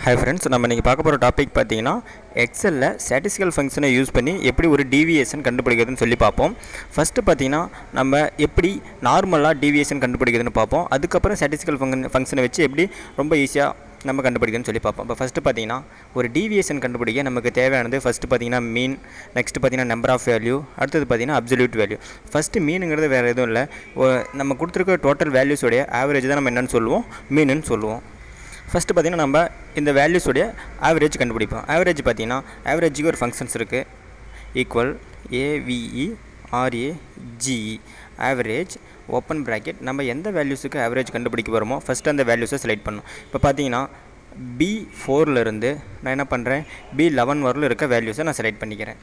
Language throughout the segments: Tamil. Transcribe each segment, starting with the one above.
ஹாய் ஃப்ரெண்ட்ஸ் நம்ம இன்றைக்கி பார்க்க போகிற டாபிக் பார்த்தீங்கன்னா எக்ஸலில் ஸ்டாட்டிஸ்டிக்கல் ஃபங்க்ஷனை யூஸ் பண்ணி எப்படி ஒரு டீவியேஷன் கண்டுபிடிக்கிறதுன்னு சொல்லி பார்ப்போம் ஃபஸ்ட்டு பார்த்தீங்கன்னா நம்ம எப்படி நார்மலாக டீவியேஷன் கண்டுபிடிக்கிறதுன்னு பார்ப்போம் அதுக்கப்புறம் ஸ்டாட்டிஸ்டிக்கல் ஃபங்க்ஷன் ஃபங்க்ஷனை வச்சு எப்படி ரொம்ப ஈஸியாக நம்ம கண்டுபிடிக்கிறதுன்னு சொல்லி பார்ப்போம் இப்போ ஃபஸ்ட்டு பார்த்தீங்கன்னா ஒரு டீவியேஷன் கண்டுபிடிக்க நமக்கு தேவையானது ஃபஸ்ட்டு பார்த்தீங்கன்னா மீன் நெக்ஸ்ட் பார்த்தீங்கன்னா நம்பர் ஆஃப் வேல்யூ அடுத்தது பார்த்தீங்கன்னா அப்சல்யூட் வேல்யூ ஃபஸ்ட்டு மீனுங்கிறது வேறு எதுவும் இல்லை ஒ- நம்ம கொடுத்துருக்க டோட்டல் வேல்யூஸோடைய ஆவரேஜ் தான் நம்ம என்னன்னு சொல்லுவோம் மீனுன்னு சொல்லுவோம் ஃபஸ்ட்டு பார்த்தீங்கன்னா நம்ம இந்த வேல்யூஸோடைய ஆவரேஜ் கண்டுபிடிப்போம் ஆவரேஜ் பார்த்தீங்கன்னா ஆவரேஜுக்கு ஒரு ஃபங்க்ஷன்ஸ் இருக்குது equal AVE RA GE average open bracket நம்ம எந்த வேல்யூஸுக்கு ஆவரேஜ் கண்டுபிடிக்க போகிறோமோ ஃபஸ்ட்டு அந்த வேல்யூஸை செலக்ட் பண்ணணும் இப்போ பார்த்தீங்கன்னா பி ஃபோர்லேருந்து நான் என்ன பண்ணுறேன் பி லெவன் வரலும் இருக்க வேல்யூஸை நான் செலக்ட் பண்ணிக்கிறேன்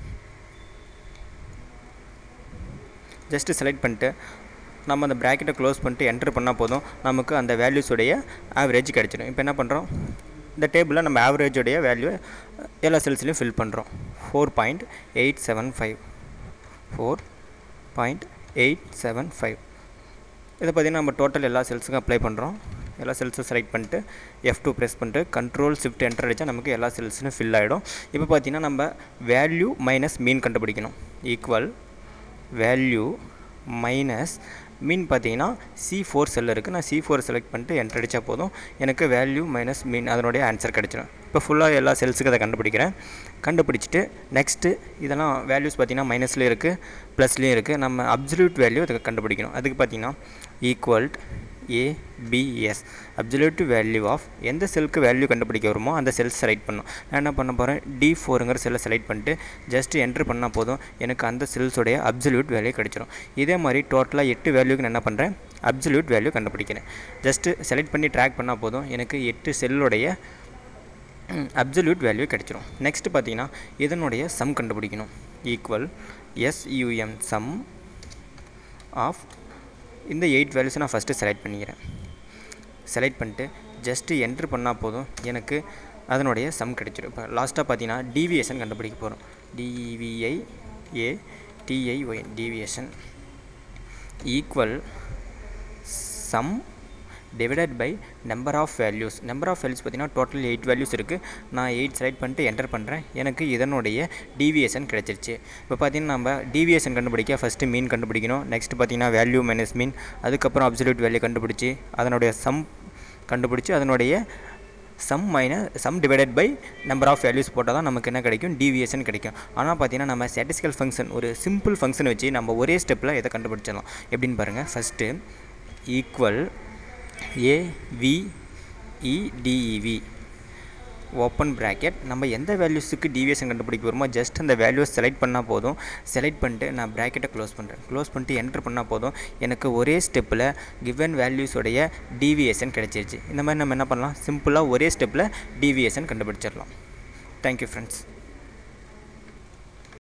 ஜஸ்ட்டு செலக்ட் பண்ணிட்டு நம்ம அந்த ப்ராக்கெட்டை க்ளோஸ் பண்ணிட்டு என்டர் பண்ணால் போதும் நமக்கு அந்த வேல்யூஸுடைய ஆவரேஜ் கிடச்சிடும் இப்போ என்ன பண்ணுறோம் இந்த டேபிளில் நம்ம ஆவரேஜுடைய வேல்யூ எல்லா செல்ஸ்லையும் ஃபில் பண்ணுறோம் four point eight seven five four point eight seven five இதை பார்த்தீங்கன்னா நம்ம டோட்டல் எல்லா செல்ஸுக்கும் அப்ளை பண்ணுறோம் எல்லா செல்ஸும் செலக்ட் பண்ணிட்டு எஃப் டூ ப்ரெஸ் பண்ணிட்டு கண்ட்ரோல் ஷிஃப்ட் என்டர் அடித்தா நமக்கு எல்லா செல்ஸும் ஃபில் ஆகிடும் இப்போ பார்த்தீங்கன்னா நம்ம வேல்யூ மைனஸ் மீன் கண்டுபிடிக்கணும் ஈக்குவல் வேல்யூ மைனஸ் மீன் பார்த்தீங்கன்னா சி ஃபோர் செல் இருக்குது நான் சி ஃபோர் செலக்ட் பண்ணிட்டு என்டர் அடித்தா போதும் எனக்கு வேல்யூ மைனஸ் மீன் அதனுடைய ஆன்சர் கிடச்சிடும் இப்போ ஃபுல்லாக எல்லா செல்ஸுக்கும் அதை கண்டுபிடிக்கிறேன் கண்டுபிடிச்சிட்டு நெக்ஸ்ட்டு இதெல்லாம் வேல்யூஸ் பார்த்தீங்கன்னா மைனஸ்லேயும் இருக்குது ப்ளஸ்லேயும் இருக்குது நம்ம அப்சல்யூட் வேல்யூ அதுக்கு கண்டுபிடிக்கணும் அதுக்கு பார்த்தீங்கன்னா equal ABS absolute value of எந்த செல்லுக்கு வேல்யூ கண்டுபிடிக்க வருமோ அந்த செல் செலக்ட் பண்ணும் நான் என்ன பண்ண போகிறேன் டி ஃபோருங்கிற செல்லை செலக்ட் பண்ணிட்டு ஜஸ்ட் என்ட்ரு பண்ணால் போதும் எனக்கு அந்த செல்ஸோடைய அப்சல்யூட் வேல்யூ கிடச்சிரும் இதே மாதிரி டோட்டலாக எட்டு வேல்யூக்கு நான் என்ன பண்ணுறேன் அப்சல்யூட் வேல்யூ கண்டுபிடிக்கிறேன் ஜஸ்ட்டு செலக்ட் பண்ணி ட்ராக் பண்ணால் போதும் எனக்கு எட்டு செல்லுடைய அப்சல்யூட் வேல்யூ கிடச்சிரும் நெக்ஸ்ட் பார்த்தீங்கன்னா இதனுடைய சம் கண்டுபிடிக்கணும் ஈக்குவல் எஸ்யூஎம் சம் ஆஃப் இந்த எயிட் வேல்யூஸை நான் ஃபஸ்ட்டு செலக்ட் பண்ணிக்கிறேன் செலக்ட் பண்ணிட்டு ஜஸ்ட்டு என்ட்ரு பண்ணால் போதும் எனக்கு அதனுடைய சம் கிடைச்சிடும் இப்போ லாஸ்ட்டாக பார்த்தீங்கன்னா டீவியேஷன் கண்டுபிடிக்க போகிறோம் DVI A DIY deviation equal sum divided by number of values number of values பார்த்தீங்கன்னா டோட்டல் எயிட் வேல்யூஸ் இருக்குது நான் எயிட் செலக்ட் பண்ணிட்டு என்டர் பண்ணுறேன் எனக்கு இதனுடைய டீவியேஷன் கிடச்சிருச்சு இப்போ பார்த்தீங்கன்னா நம்ம டீவியேஷன் கண்டுபிடிக்க ஃபஸ்ட்டு மீன் கண்டுபிடிக்கணும் நெக்ஸ்ட் பார்த்தீங்கன்னா வேல்யூ மைனஸ் மீன் அதுக்கப்புறம் அப்சல்யூட் வேல்யூ கண்டுபிடிச்சி அதனுடைய சம் கண்டுபிடிச்சி அதனுடைய sum minus sum divided by number of values போட்டால் தான் நமக்கு என்ன கிடைக்கும் டீவியேஷன் கிடைக்கும் ஆனால் பார்த்தீங்கன்னா நம்ம ஸ்டாட்டிஸ்டிக்கல் ஃபங்க்ஷன் ஒரு சிம்பிள் ஃபங்க்ஷன் வச்சு நம்ம ஒரே ஸ்டெப்பில் இதை கண்டுபிடிச்சிடலாம் எப்படின்னு பாருங்கள் first equal AVEDEV open bracket நம்ம எந்த வேல்யூஸுக்கு டீவியேஷன் கண்டுபிடிக்க போகிறோமோ ஜஸ்ட் அந்த வேல்யூஸ் செலக்ட் பண்ணால் போதும் செலக்ட் பண்ணிட்டு நான் ப்ராக்கெட்டை க்ளோஸ் பண்ணுறேன் க்ளோஸ் பண்ணிட்டு என்டர் பண்ணால் போதும் எனக்கு ஒரே ஸ்டெப்பில் கிவன் வேல்யூஸோடைய டீவியேஷன் கிடைச்சிருச்சு இந்த மாதிரி நம்ம என்ன பண்ணலாம் சிம்பிளாக ஒரே ஸ்டெப்பில் டீவியேஷன் கண்டுபிடிச்சிடலாம் தேங்க்யூ ஃப்ரெண்ட்ஸ்